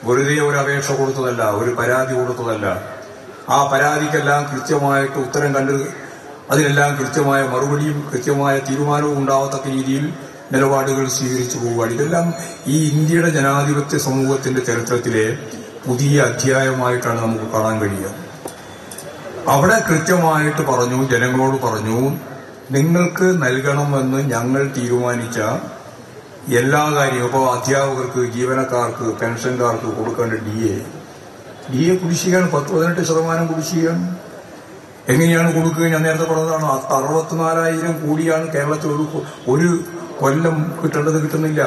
വെറുതെ ഒരു അപേക്ഷ കൊടുത്തതല്ല ഒരു പരാതി കൊടുത്തതല്ല ആ പരാതിക്കെല്ലാം കൃത്യമായിട്ട് ഉത്തരം കണ്ട് അതിനെല്ലാം കൃത്യമായ മറുപടിയും കൃത്യമായ തീരുമാനവും ഉണ്ടാവത്തക്ക രീതിയിൽ നിലപാടുകൾ സ്വീകരിച്ചു പോവുകയാണ് ഇതെല്ലാം ഈ ഇന്ത്യയുടെ ജനാധിപത്യ സമൂഹത്തിന്റെ ചരിത്രത്തിലെ പുതിയ അധ്യായമായിട്ടാണ് നമുക്ക് കാണാൻ കഴിയുക അവിടെ കൃത്യമായിട്ട് പറഞ്ഞു ജനങ്ങളോട് പറഞ്ഞു നിങ്ങൾക്ക് നൽകണമെന്ന് ഞങ്ങൾ തീരുമാനിച്ച എല്ലാ കാര്യവും ഇപ്പോൾ അധ്യാപകർക്ക് ജീവനക്കാർക്ക് പെൻഷൻകാർക്ക് കൊടുക്കേണ്ട ഡി എ ഡി എ കുടിശ്ശികയാണ് പത്ത് പതിനെട്ട് ശതമാനം കുടിശ്ശികയാണ് എങ്ങനെയാണ് കൊടുക്കുക ഞാൻ നേരത്തെ പറഞ്ഞതാണ് അത് അറുപത്തിനാലായിരം കോടിയാണ് കേരളത്തിൽ ഒരു കൊ- ഒരു കൊല്ലം കിട്ടേണ്ടത് കിട്ടുന്നില്ല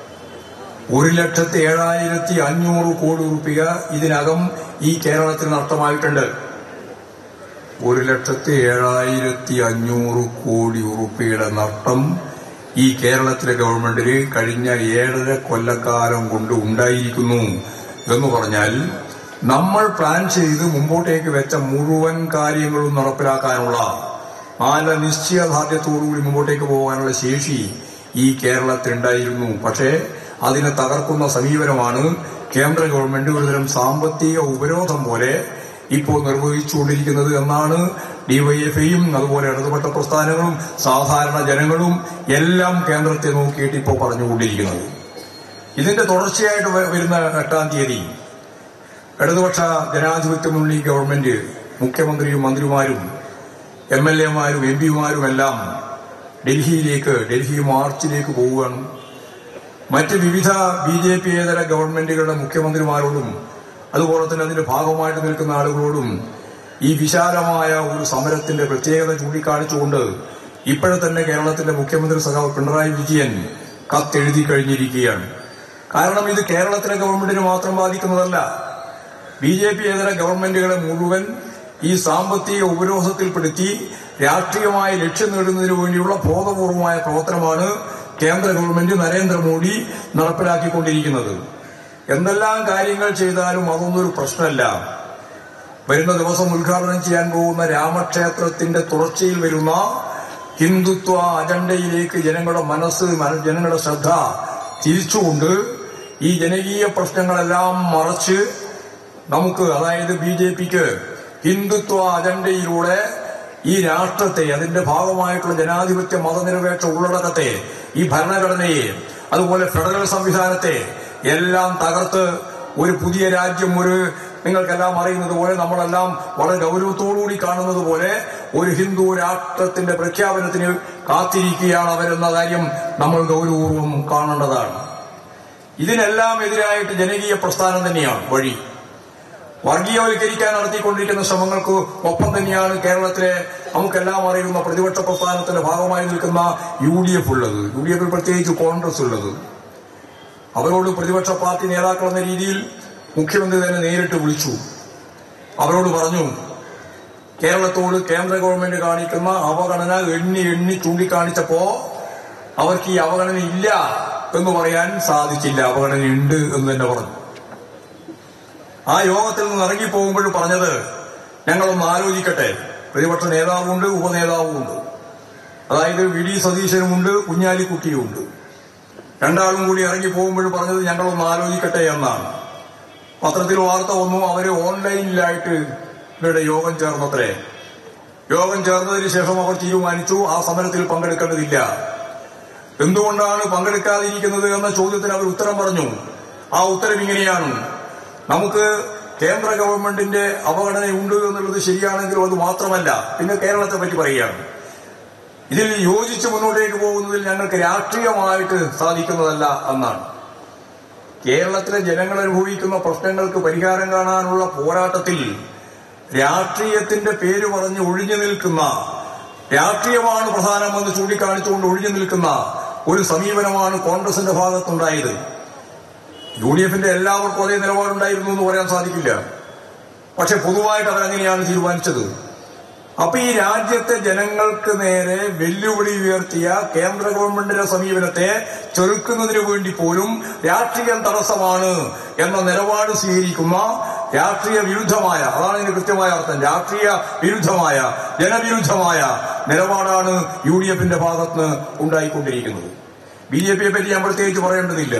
ഒരു ലക്ഷത്തി ഏഴായിരത്തി അഞ്ഞൂറ് കോടി റുപ്യ ഇതിനകം ഈ കേരളത്തിൽ നഷ്ടമായിട്ടുണ്ട് ഒരു ലക്ഷത്തി ഏഴായിരത്തി അഞ്ഞൂറ് കോടി ഉറുപ്പിയുടെ നഷ്ടം ഈ കേരളത്തിലെ ഗവൺമെന്റിന് കഴിഞ്ഞ ഏഴര കൊല്ലക്കാലം കൊണ്ട് ഉണ്ടായിരിക്കുന്നു എന്ന് പറഞ്ഞാൽ നമ്മൾ പ്ലാൻ ചെയ്ത് മുമ്പോട്ടേക്ക് വെച്ച മുഴുവൻ കാര്യങ്ങളും നടപ്പിലാക്കാനുള്ള നല്ല നിശ്ചയദാർഢ്യത്തോടുകൂടി മുമ്പോട്ടേക്ക് പോകാനുള്ള ശേഷി ഈ കേരളത്തിലുണ്ടായിരുന്നു പക്ഷേ അതിനെ തകർക്കുന്ന സമീപനമാണ് കേന്ദ്ര ഗവൺമെന്റ് ഒരുതരം സാമ്പത്തിക ഉപരോധം പോലെ ഇപ്പോൾ നിർവഹിച്ചുകൊണ്ടിരിക്കുന്നത് എന്നാണ് ഡിവൈഎഫ്ഐയും അതുപോലെ ഇടതുപക്ഷ പ്രസ്ഥാനങ്ങളും സാധാരണ ജനങ്ങളും എല്ലാം കേന്ദ്രത്തെ നോക്കിയിട്ട് ഇപ്പോൾ പറഞ്ഞുകൊണ്ടിരിക്കുന്നത് ഇതിന്റെ തുടർച്ചയായിട്ട് വ- വരുന്ന എട്ടാം തീയതി ഇടതുപക്ഷ ജനാധിപത്യ മുന്നണി ഗവൺമെന്റ് മുഖ്യമന്ത്രിയും മന്ത്രിമാരും എം എൽ എമാരും എം പിമാരും എല്ലാം ഡൽഹിയിലേക്ക് ഡൽഹി മാർച്ചിലേക്ക് പോവുകയാണ് മറ്റ് വിവിധ ബി ജെ പി ഏതര ഗവൺമെന്റുകളുടെ മുഖ്യമന്ത്രിമാരോടും അതുപോലെ തന്നെ അതിന്റെ ഭാഗമായിട്ട് നിൽക്കുന്ന ആളുകളോടും ഈ വിശാലമായ ഒരു സമരത്തിന്റെ പ്രത്യേകത ചൂണ്ടിക്കാണിച്ചുകൊണ്ട് ഇപ്പോഴെ തന്നെ കേരളത്തിന്റെ മുഖ്യമന്ത്രി സഖാവ് പിണറായി വിജയൻ കത്തെഴുതി കഴിഞ്ഞിരിക്കുകയാണ് കാരണം ഇത് കേരളത്തിലെ ഗവൺമെന്റിന് മാത്രം ബാധിക്കുന്നതല്ല ബി ജെ പി ഏതര ഗവൺമെന്റുകളെ മുഴുവൻ ഈ സാമ്പത്തിക ഉപരോധത്തിൽപ്പെടുത്തി രാഷ്ട്രീയമായ ലക്ഷ്യം നേടുന്നതിനു വേണ്ടിയുള്ള ബോധപൂർവമായ പ്രവർത്തനമാണ് കേന്ദ്ര ഗവൺമെന്റ് നരേന്ദ്രമോദി നടപ്പിലാക്കിക്കൊണ്ടിരിക്കുന്നത് എന്തെല്ലാം കാര്യങ്ങൾ ചെയ്താലും അതൊന്നും ഒരു പ്രശ്നമല്ല വരുന്ന ദിവസം ഉദ്ഘാടനം ചെയ്യാൻ പോകുന്ന രാമക്ഷേത്രത്തിന്റെ തുടർച്ചയിൽ വരുന്ന ഹിന്ദുത്വ അജണ്ടയിലേക്ക് ജനങ്ങളുടെ മനസ്സ് മന- ജനങ്ങളുടെ ശ്രദ്ധ തിരിച്ചുകൊണ്ട് ഈ ജനകീയ പ്രശ്നങ്ങളെല്ലാം മറച്ച് നമുക്ക് അതായത് ബി ജെ പിക്ക് ഹിന്ദുത്വ അജണ്ടയിലൂടെ ഈ രാഷ്ട്രത്തെ അതിന്റെ ഭാഗമായിട്ടുള്ള ജനാധിപത്യ മതനിരപേക്ഷ ഉള്ളടക്കത്തെ ഈ ഭരണഘടനയെ അതുപോലെ ഫെഡറൽ സംവിധാനത്തെ എല്ലാം തകർത്ത് ഒരു പുതിയ രാജ്യം ഒരു നിങ്ങൾക്കെല്ലാം അറിയുന്നത് പോലെ നമ്മളെല്ലാം വളരെ ഗൗരവത്തോടുകൂടി കാണുന്നത് പോലെ ഒരു ഹിന്ദു രാഷ്ട്രത്തിന്റെ പ്രഖ്യാപനത്തിന് കാത്തിരിക്കുകയാണ് അവരെന്ന കാര്യം നമ്മൾ ഗൗരവപൂർവ്വം കാണേണ്ടതാണ് ഇതിനെല്ലാം എതിരായിട്ട് ജനകീയ പ്രസ്ഥാനം തന്നെയാണ് വഴി വർഗീയവൽക്കരിക്കാൻ നടത്തിക്കൊണ്ടിരിക്കുന്ന ശ്രമങ്ങൾക്ക് ഒപ്പം തന്നെയാണ് കേരളത്തിലെ നമുക്കെല്ലാം അറിയുന്ന പ്രതിപക്ഷ പ്രസ്ഥാനത്തിന്റെ ഭാഗമായി നിൽക്കുന്ന യു ഡി എഫ് ഉള്ളത് യു ഡി എഫിൽ പ്രത്യേകിച്ച് കോൺഗ്രസ് ഉള്ളത് അവരോട് പ്രതിപക്ഷ പാർട്ടി നേതാക്കൾ എന്ന രീതിയിൽ മുഖ്യമന്ത്രി തന്നെ നേരിട്ട് വിളിച്ചു അവരോട് പറഞ്ഞു കേരളത്തോട് കേന്ദ്ര ഗവൺമെന്റ് കാണിക്കുന്ന അവഗണന എണ്ണി എണ്ണി ചൂണ്ടിക്കാണിച്ചപ്പോ അവർക്ക് ഈ അവഗണന ഇല്ല എന്ന് പറയാൻ സാധിച്ചില്ല അവഗണന ഉണ്ട് എന്ന് തന്നെ പറഞ്ഞു ആ യോഗത്തിൽ നിന്ന് ഇറങ്ങിപ്പോകുമ്പോൾ പറഞ്ഞത് ഞങ്ങളൊന്ന് ആലോചിക്കട്ടെ പ്രതിപക്ഷ നേതാവുണ്ട് ഉപനേതാവുമുണ്ട് അതായത് വി ഡി സതീശനുമുണ്ട് കുഞ്ഞാലിക്കുട്ടിയുമുണ്ട് രണ്ടാളും കൂടി ഇറങ്ങി പോകുമ്പോൾ പറഞ്ഞത് ഞങ്ങളൊന്ന് ആലോചിക്കട്ടെ എന്നാണ് പത്രത്തിൽ വാർത്ത വന്നു അവര് ഓൺലൈനിലായിട്ട് ഇവരുടെ യോഗം ചേർന്നത്രേ യോഗം ചേർന്നതിന് ശേഷം അവർ തീരുമാനിച്ചു ആ സമരത്തിൽ പങ്കെടുക്കേണ്ടതില്ല എന്തുകൊണ്ടാണ് പങ്കെടുക്കാതിരിക്കുന്നത് എന്ന ചോദ്യത്തിന് അവർ ഉത്തരം പറഞ്ഞു ആ ഉത്തരം ഇങ്ങനെയാണ് നമുക്ക് കേന്ദ്ര ഗവൺമെന്റിന്റെ അവഗണനയുണ്ട് എന്നുള്ളത് ശരിയാണെങ്കിലും അത് മാത്രമല്ല പിന്നെ കേരളത്തെ പറ്റി പറയുകയാണ് ഇതിൽ യോജിച്ച് മുന്നോട്ടേക്ക് പോകുന്നതിൽ ഞങ്ങൾക്ക് രാഷ്ട്രീയമായിട്ട് സാധിക്കുന്നതല്ല എന്നാണ് കേരളത്തിലെ ജനങ്ങൾ അനുഭവിക്കുന്ന പ്രശ്നങ്ങൾക്ക് പരിഹാരം കാണാനുള്ള പോരാട്ടത്തിൽ രാഷ്ട്രീയത്തിന്റെ പേര് പറഞ്ഞ് ഒഴിഞ്ഞു നിൽക്കുന്ന രാഷ്ട്രീയമാണ് പ്രധാനമെന്ന് ചൂണ്ടിക്കാണിച്ചുകൊണ്ട് ഒഴിഞ്ഞു നിൽക്കുന്ന ഒരു സമീപനമാണ് കോൺഗ്രസിന്റെ ഭാഗത്തുണ്ടായത് യു ഡി എഫിന്റെ എല്ലാവർക്കും അതേ നിലപാടുണ്ടായിരുന്നു എന്ന് പറയാൻ സാധിക്കില്ല പക്ഷെ പൊതുവായിട്ട് അവരങ്ങനെയാണ് തീരുമാനിച്ചത് അപ്പൊ ഈ രാജ്യത്തെ ജനങ്ങൾക്ക് നേരെ വെല്ലുവിളി ഉയർത്തിയ കേന്ദ്ര ഗവൺമെന്റിന്റെ സമീപനത്തെ ചെറുക്കുന്നതിന് വേണ്ടി പോലും രാഷ്ട്രീയം തടസ്സമാണ് എന്ന നിലപാട് സ്വീകരിക്കുന്ന രാഷ്ട്രീയ വിരുദ്ധമായ അതാണ് ഇതിന് കൃത്യമായ അർത്ഥം രാഷ്ട്രീയ വിരുദ്ധമായ ജനവിരുദ്ധമായ നിലപാടാണ് യു ഡി എഫിന്റെ ഭാഗത്ത് ഉണ്ടായിക്കൊണ്ടിരിക്കുന്നത് ബി ജെ പിയെ പറ്റി ഞാൻ പ്രത്യേകിച്ച് പറയേണ്ടതില്ല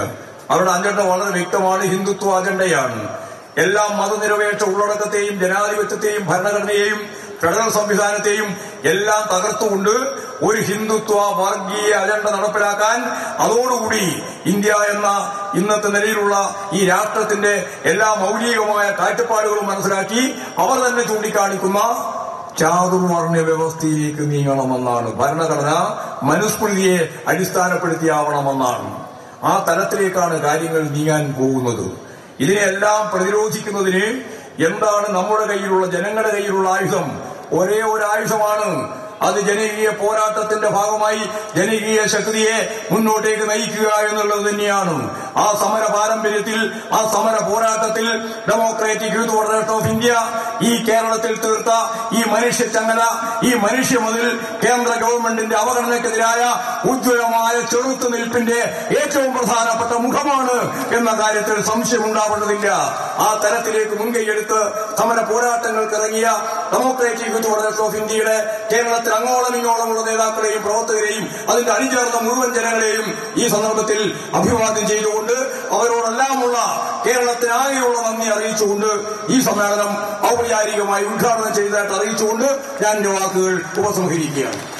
അവരുടെ അജണ്ട വളരെ വ്യക്തമാണ് ഹിന്ദുത്വ അജണ്ടയാണ് എല്ലാ മതനിരപേക്ഷ ഉള്ളടക്കത്തെയും ജനാധിപത്യത്തെയും ഭരണഘടനയെയും ഫെഡറൽ സംവിധാനത്തെയും എല്ലാം തകർത്തുകൊണ്ട് ഒരു ഹിന്ദുത്വ വർഗീയ അജണ്ട നടപ്പിലാക്കാൻ അതോടുകൂടി ഇന്ത്യ എന്ന ഇന്നത്തെ നിലയിലുള്ള ഈ രാഷ്ട്രത്തിന്റെ എല്ലാ മൗലികമായ കാഴ്ചപ്പാടുകളും മനസ്സിലാക്കി അവർ തന്നെ ചൂണ്ടിക്കാണിക്കുന്ന ചാതുർവർണ്ണ വ്യവസ്ഥയിലേക്ക് നീങ്ങണമെന്നാണ് ഭരണഘടന മനുസ്മൃതിയെ അടിസ്ഥാനപ്പെടുത്തിയാവണമെന്നാണ് ആ തലത്തിലേക്കാണ് കാര്യങ്ങൾ നീങ്ങാൻ പോകുന്നത് ഇതിനെല്ലാം പ്രതിരോധിക്കുന്നതിന് എന്താണ് നമ്മുടെ കയ്യിലുള്ള ജനങ്ങളുടെ കയ്യിലുള്ള ആയുധം ഒരേ ഒരു ആയുധമാണ് അത് ജനകീയ പോരാട്ടത്തിന്റെ ഭാഗമായി ജനകീയ ശക്തിയെ മുന്നോട്ടേക്ക് നയിക്കുക എന്നുള്ളത് തന്നെയാണ് ആ സമര പാരമ്പര്യത്തിൽ ആ സമര പോരാട്ടത്തിൽ democratic youth federation of India ഈ കേരളത്തിൽ തീർത്ത ഈ മനുഷ്യ ചങ്ങല ഈ മനുഷ്യ മുതൽ കേന്ദ്ര ഗവൺമെന്റിന്റെ അവഗണനയ്ക്കെതിരായ ഉജ്ജ്വലമായ ചെറുത്തുനിൽപ്പിന്റെ ഏറ്റവും പ്രധാനപ്പെട്ട മുഖമാണ് എന്ന കാര്യത്തിൽ സംശയമുണ്ടാവേണ്ടതില്ല ആ തരത്തിലേക്ക് മുൻകൈയെടുത്ത് സമര പോരാട്ടങ്ങൾക്ക് ഇറങ്ങിയ ഡെമോക്രാറ്റിക് യൂത്ത് ഫെഡറേഷൻ ഓഫ് ഇന്ത്യയുടെ കേരളത്തിൽ അങ്ങോളം ഇങ്ങോളമുള്ള നേതാക്കളെയും പ്രവർത്തകരെയും അതിന്റെ അണിചേർന്ന മുഴുവൻ ജനങ്ങളെയും ഈ സന്ദർഭത്തിൽ അഭിവാദ്യം ചെയ്തുകൊണ്ട് അവരോടെല്ലാമുള്ള കേരളത്തിനാകെയുള്ള നന്ദി അറിയിച്ചുകൊണ്ട് ഈ സമ്മേളനം ഔപചാരികമായി ഉദ്ഘാടനം ചെയ്തതായിട്ട് അറിയിച്ചുകൊണ്ട് ഞാൻ എന്റെ വാക്കുകൾ ഉപസംഹരിക്കുകയാണ്